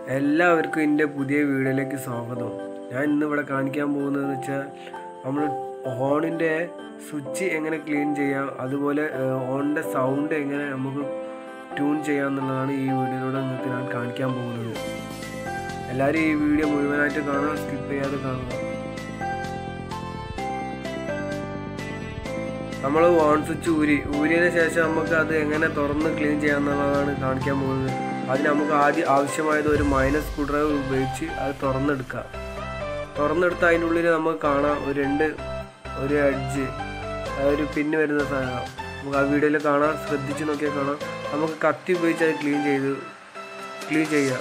എല്ലാവർക്കും എൻ്റെ പുതിയ വീഡിയോയിലേക്ക് സ്വാഗതം ഞാൻ ഇന്ന് ഇവിടെ കാണിക്കാൻ പോകുന്നതെന്ന് വെച്ചാൽ നമ്മൾ ഹോണിൻ്റെ സ്വിച്ച് എങ്ങനെ ക്ലീൻ ചെയ്യാം അതുപോലെ ഹോണിൻ്റെ സൗണ്ട് എങ്ങനെ നമുക്ക് ട്യൂൺ ചെയ്യാം എന്നുള്ളതാണ് ഈ വീഡിയോയിലൂടെ നിങ്ങൾക്ക് ഞാൻ കാണിക്കാൻ പോകുന്നത് എല്ലാവരും ഈ വീഡിയോ മുഴുവനായിട്ട് കാണാൻ സ്കിപ്പ് ചെയ്യാതെ കാണുക നമ്മൾ ഓൺ സ്വിച്ച് ഊരി ഊരിയതിന് ശേഷം നമുക്ക് അത് എങ്ങനെ തുറന്ന് ക്ലീൻ ചെയ്യാമെന്നുള്ളതാണ് കാണിക്കാൻ പോകുന്നത് അതിന് നമുക്ക് ആദ്യം ആവശ്യമായത് ഒരു മൈനസ് സ്ക്രൂ ഡ്രൈവർ ഉപയോഗിച്ച് അത് തുറന്നെടുക്കുക തുറന്നെടുത്ത് അതിൻ്റെ ഉള്ളിൽ നമുക്ക് കാണാം ഒരു രണ്ട് ഒരു എഡ്ജ് ഒരു പിന്ന് വരുന്ന സാധനം നമുക്ക് ആ വീഡിയോയിൽ കാണാം ശ്രദ്ധിച്ച് നോക്കിയാൽ കാണാം നമുക്ക് കത്തി ഉപയോഗിച്ച് അത് ക്ലീൻ ചെയ്ത് ക്ലീൻ ചെയ്യുക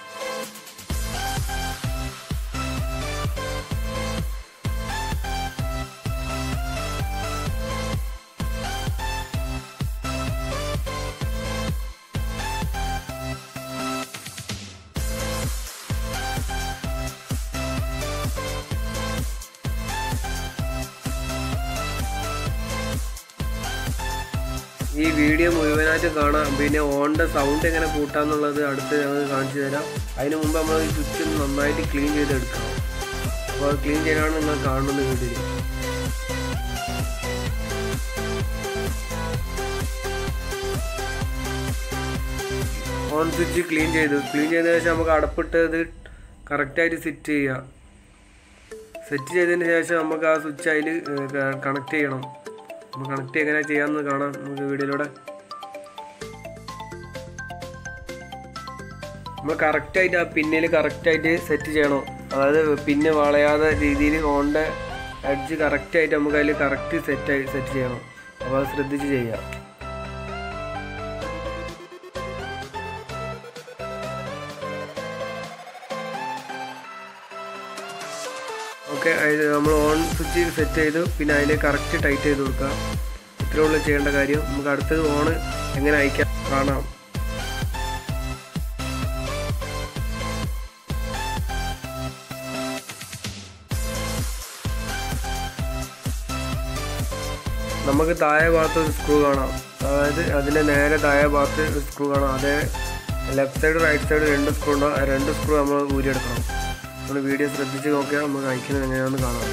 ഈ വീഡിയോ മുഴുവനായിട്ട് കാണാം പിന്നെ ഓണിൻ്റെ സൗണ്ട് എങ്ങനെ കൂട്ടാന്നുള്ളത് അടുത്ത് ഞങ്ങൾ കാണിച്ചു തരാം അതിന് മുമ്പ് നമ്മൾ ഈ സ്വിച്ച് ഒന്ന് നന്നായിട്ട് ക്ലീൻ ചെയ്തെടുക്കണം അപ്പോൾ അത് ക്ലീൻ ചെയ്യാനാണ് നിങ്ങൾ കാണുന്നത് വീഡിയോയിൽ ഓൺ സ്വിച്ച് ക്ലീൻ ചെയ്തു ക്ലീൻ ചെയ്തതിന് ശേഷം നമുക്ക് അടപ്പിട്ട് ഇത് കറക്റ്റായിട്ട് സെറ്റ് ചെയ്യാം സെറ്റ് ചെയ്തതിന് ശേഷം നമുക്ക് ആ സ്വിച്ച് അതിൽ കണക്ട് ചെയ്യണം നമുക്ക് കണക്ട് എങ്ങനെ ചെയ്യാമെന്ന് കാണാം നമുക്ക് വീഡിയോയിലൂടെ നമ്മൾ കറക്റ്റായിട്ട് ആ പിന്നിൽ കറക്റ്റായിട്ട് സെറ്റ് ചെയ്യണം അതായത് പിന്നെ വളയാതെ രീതിയിൽ ഓണിൻ്റെ എഡ്ജ് കറക്റ്റായിട്ട് നമുക്ക് അതിൽ കറക്റ്റ് സെറ്റ് സെറ്റ് ചെയ്യണം അപ്പോൾ അത് ശ്രദ്ധിച്ച് ചെയ്യാം ഓക്കെ നമ്മൾ ഓൺ സ്വിച്ച് സെറ്റ് ചെയ്തു പിന്നെ അതിൽ കറക്റ്റ് ടൈറ്റ് ചെയ്ത് കൊടുക്കുക ഇത്രേ ഉള്ളൂ ചെയ്യേണ്ട കാര്യം നമുക്ക് അടുത്തത് ഓൺ എങ്ങനെ അയക്കാം കാണാം നമുക്ക് താഴെ ഭാഗത്ത് ഒരു സ്ക്രൂ കാണാം അതായത് അതിൻ്റെ നേരെ താഴെ ഭാഗത്ത് ഒരു സ്ക്രൂ കാണാം അതേ ലെഫ്റ്റ് സൈഡ് റൈറ്റ് സൈഡ് രണ്ട് സ്ക്രൂ ഉണ്ടോ ആ രണ്ട് സ്ക്രൂ നമ്മൾ ഊരിയെടുക്കണം നമ്മൾ വീഡിയോ ശ്രദ്ധിച്ച് നോക്കിയാൽ നമുക്ക് അയക്കുന്നത് എങ്ങനെയാണെന്ന് കാണാം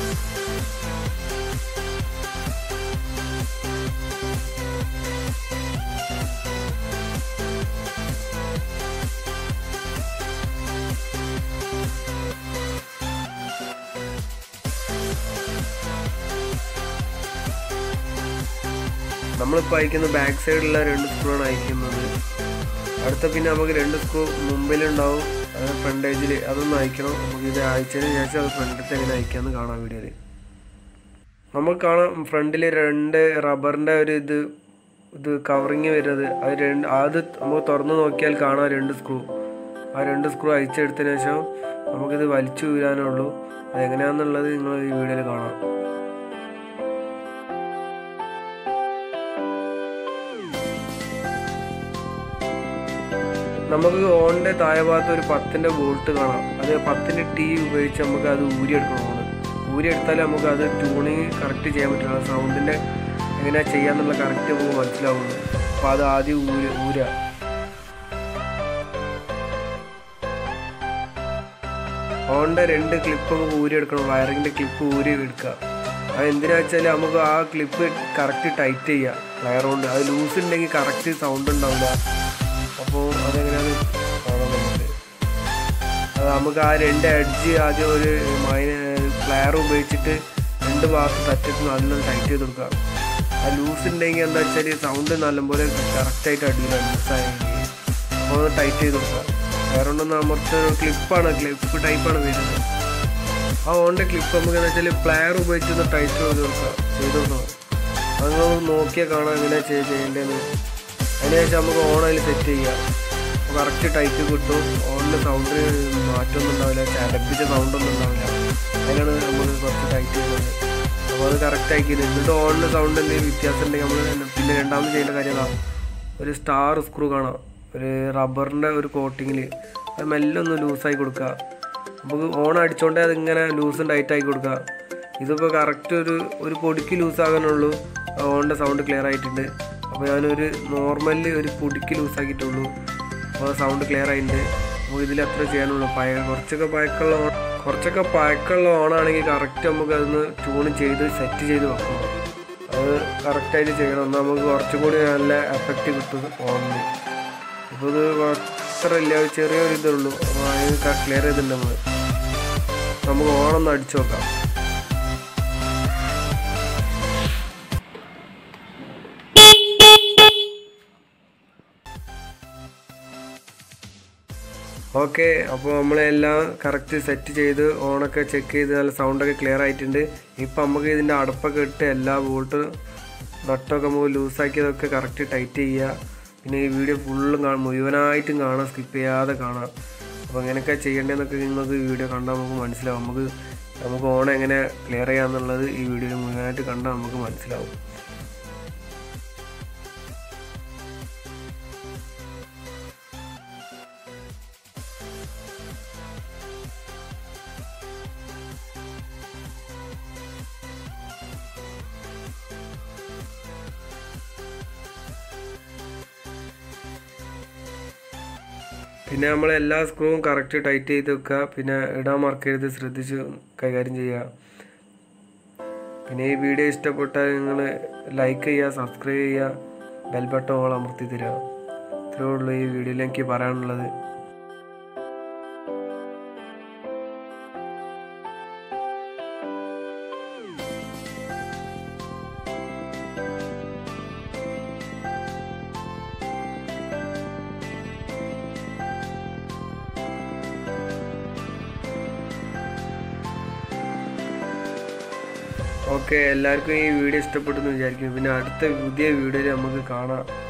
നമ്മളിപ്പോൾ അയക്കുന്ന ബാക്ക് സൈഡിലുള്ള രണ്ട് സ്ക്രൂ ആണ് അയക്കുന്നത് അടുത്ത പിന്നെ നമുക്ക് രണ്ട് സ്ക്രൂ മുമ്പിലുണ്ടാവും അത് ഫ്രണ്ട് ഏജിൽ അതൊന്ന് അയക്കണം നമുക്ക് ഇത് അയച്ചതിന് ശേഷം അത് ഫ്രണ്ടിലത്തെ എങ്ങനെ അയക്കാമെന്ന് കാണാം വീഡിയോയിൽ നമുക്ക് കാണാം ഫ്രണ്ടിൽ രണ്ട് റബ്ബറിൻ്റെ ഒരു ഇത് ഇത് കവറിങ് വരുന്നത് അത് രണ്ട് അത് നമുക്ക് തുറന്ന് നോക്കിയാൽ കാണാം രണ്ട് സ്ക്രൂ ആ രണ്ട് സ്ക്രൂ അയച്ചെടുത്തതിന് ശേഷം നമുക്കിത് വലിച്ചു വീരാനേ ഉള്ളൂ അതെങ്ങനെയാണെന്നുള്ളത് നിങ്ങൾ ഈ വീഡിയോയിൽ കാണാം നമുക്ക് ഓണിൻ്റെ താഴെ ഭാഗത്ത് ഒരു പത്തിൻ്റെ ബോൾട്ട് കാണാം അത് പത്തിൻ്റെ ടീ ഉപയോഗിച്ച് നമുക്ക് അത് ഊരിയെടുക്കണം ഓണ് ഊരിയെടുത്താൽ നമുക്ക് അത് ട്യൂണിങ് കറക്റ്റ് ചെയ്യാൻ പറ്റില്ല സൗണ്ടിൻ്റെ എങ്ങനെയാണ് ചെയ്യാന്നുള്ള കറക്റ്റ് നമുക്ക് മനസ്സിലാവുള്ളൂ അപ്പോൾ അത് ആദ്യം ഊര് ഊരുക ഓണിൻ്റെ രണ്ട് ക്ലിപ്പ് നമുക്ക് ഊരിയെടുക്കണം വയറിങ്ങിൻ്റെ ക്ലിപ്പ് ഊരി എടുക്കുക അത് എന്തിനാ വെച്ചാൽ നമുക്ക് ആ ക്ലിപ്പ് കറക്റ്റ് ടൈറ്റ് ചെയ്യുക വയർ കൊണ്ട് അത് ലൂസ് ഉണ്ടെങ്കിൽ കറക്റ്റ് സൗണ്ട് ഉണ്ടാവില്ല അപ്പോൾ അതെങ്ങനെയാണ് കാണാൻ നമുക്ക് അത് നമുക്ക് ആ രണ്ട് എഡ്ജ് ആദ്യം ഒരു മൈന പ്ലെയർ ഉപയോഗിച്ചിട്ട് രണ്ട് ഭാഗത്ത് തട്ടിട്ട് നല്ലോണം ടൈറ്റ് ചെയ്ത് കൊടുക്കുക ആ ലൂസ് ഉണ്ടെങ്കിൽ എന്താ വെച്ചാൽ സൗണ്ട് നല്ലപോലെ കറക്റ്റായിട്ട് അടിയില്ല ലൂസായെങ്കിൽ അപ്പോൾ ടൈറ്റ് ചെയ്ത് കൊടുക്കുക വേറെ ഒന്നും അമർത്ത് ക്ലിപ്പാണ് ക്ലിപ്പ് ടൈപ്പാണ് വരുന്നത് ആ ഓണിൻ്റെ ക്ലിപ്പ് നമുക്ക് എന്താ വെച്ചാൽ പ്ലെയർ ഉപയോഗിച്ചൊന്ന് ടൈറ്റ് ചെയ്ത് കൊടുക്കുക ചെയ്ത് കൊടുക്കുക അത് നമ്മൾ നോക്കിയാൽ കാണാം എങ്ങനെയാണ് ചെയ്യേണ്ടതെന്ന് അതിനുശേഷം നമുക്ക് ഓൺ അതിൽ സെറ്റ് ചെയ്യാം കറക്റ്റ് ടൈറ്റ് കിട്ടും ഓണിൻ്റെ സൗണ്ട് മാറ്റമൊന്നും ഉണ്ടാവില്ല ചലപ്പിച്ച സൗണ്ടൊന്നും ഉണ്ടാവില്ല അതിനാണ് നമ്മൾ കുറച്ച് ടൈറ്റ് ചെയ്യുന്നത് അപ്പോൾ അത് കറക്റ്റ് ആക്കിയത് എന്നിട്ട് ഓണിൻ്റെ സൗണ്ട് എന്തെങ്കിലും വ്യത്യാസം ഉണ്ടെങ്കിൽ നമ്മൾ പിന്നെ രണ്ടാമത് ചെയ്യേണ്ട കാര്യം അതാ ഒരു സ്റ്റാർ സ്ക്രൂ കാണാം ഒരു റബ്ബറിൻ്റെ ഒരു കോട്ടിങ്ങിൽ അത് മെല്ലെ ഒന്ന് ലൂസായി കൊടുക്കുക നമുക്ക് ഓൺ അടിച്ചോണ്ടേ അതിങ്ങനെ ലൂസും ടൈറ്റ് ആക്കി കൊടുക്കുക ഇതിപ്പോൾ കറക്റ്റ് ഒരു ഒരു പൊടിക്ക് ലൂസാകാനുള്ളൂ ഓണിൻ്റെ സൗണ്ട് ക്ലിയർ ആയിട്ടുണ്ട് അപ്പോൾ ഞാനൊരു നോർമലി ഒരു പൊടിക്ക് ലൂസാക്കിയിട്ടുള്ളൂ അപ്പോൾ സൗണ്ട് ക്ലിയർ ആയിട്ടുണ്ട് നമുക്ക് ഇതിൽ അത്ര ചെയ്യാനുള്ളൂ പഴയ കുറച്ചൊക്കെ പഴക്കമുള്ള ഓൺ കുറച്ചൊക്കെ പഴക്കമുള്ള ഓണാണെങ്കിൽ കറക്റ്റ് നമുക്ക് അതൊന്ന് ട്യൂൺ ചെയ്ത് സെറ്റ് ചെയ്ത് വെക്കണം അത് കറക്റ്റായിട്ട് ചെയ്യണം എന്നാൽ നമുക്ക് കുറച്ചും കൂടി നല്ല എഫക്റ്റ് കിട്ടും ഓണിന് ഇപ്പോൾ ഇത് അത്ര ഇല്ല ചെറിയൊരു ഇതേ ഉള്ളൂ അപ്പോൾ അതിന് ക്ലിയർ ചെയ്തിട്ടുണ്ട് നമ്മൾ നമുക്ക് ഓണൊന്ന് അടിച്ചു നോക്കാം ഓക്കെ അപ്പോൾ നമ്മളെല്ലാം കറക്റ്റ് സെറ്റ് ചെയ്ത് ഓണൊക്കെ ചെക്ക് ചെയ്ത് നല്ല സൗണ്ടൊക്കെ ക്ലിയർ ആയിട്ടുണ്ട് ഇപ്പം നമുക്ക് ഇതിൻ്റെ അടപ്പൊക്കെ ഇട്ട് എല്ലാ ബോൾട്ട് നട്ടൊക്കെ നമുക്ക് ലൂസാക്കിയതൊക്കെ കറക്റ്റ് ടൈറ്റ് ചെയ്യുക പിന്നെ ഈ വീഡിയോ ഫുള്ളും കാണാം മുഴുവനായിട്ടും കാണാം സ്കിപ്പ് ചെയ്യാതെ കാണാം അപ്പോൾ എങ്ങനെയൊക്കെ ചെയ്യേണ്ടതെന്നൊക്കെ നിങ്ങൾക്ക് ഈ വീഡിയോ കണ്ടാൽ നമുക്ക് മനസ്സിലാവും നമുക്ക് നമുക്ക് ഓണം എങ്ങനെ ക്ലിയർ ചെയ്യാമെന്നുള്ളത് ഈ വീഡിയോയിൽ മുഴുവനായിട്ട് കണ്ടാൽ നമുക്ക് മനസ്സിലാവും പിന്നെ നമ്മൾ എല്ലാ സ്ക്രൂവും കറക്റ്റ് ടൈറ്റ് ചെയ്ത് വെക്കുക പിന്നെ ഇടാൻ മറക്കരുത് ശ്രദ്ധിച്ച് കൈകാര്യം ചെയ്യുക പിന്നെ ഈ വീഡിയോ ഇഷ്ടപ്പെട്ടാൽ നിങ്ങൾ ലൈക്ക് ചെയ്യുക സബ്സ്ക്രൈബ് ചെയ്യുക ബെൽ ബട്ടൺ ഓൾ അമർത്തി തരിക ഇത്രയേ ഉള്ളൂ ഈ വീഡിയോയിൽ എനിക്ക് പറയാനുള്ളത് ഓക്കെ എല്ലാവർക്കും ഈ വീഡിയോ ഇഷ്ടപ്പെട്ടെന്ന് വിചാരിക്കുന്നു പിന്നെ അടുത്ത പുതിയ വീഡിയോയിൽ നമുക്ക് കാണാം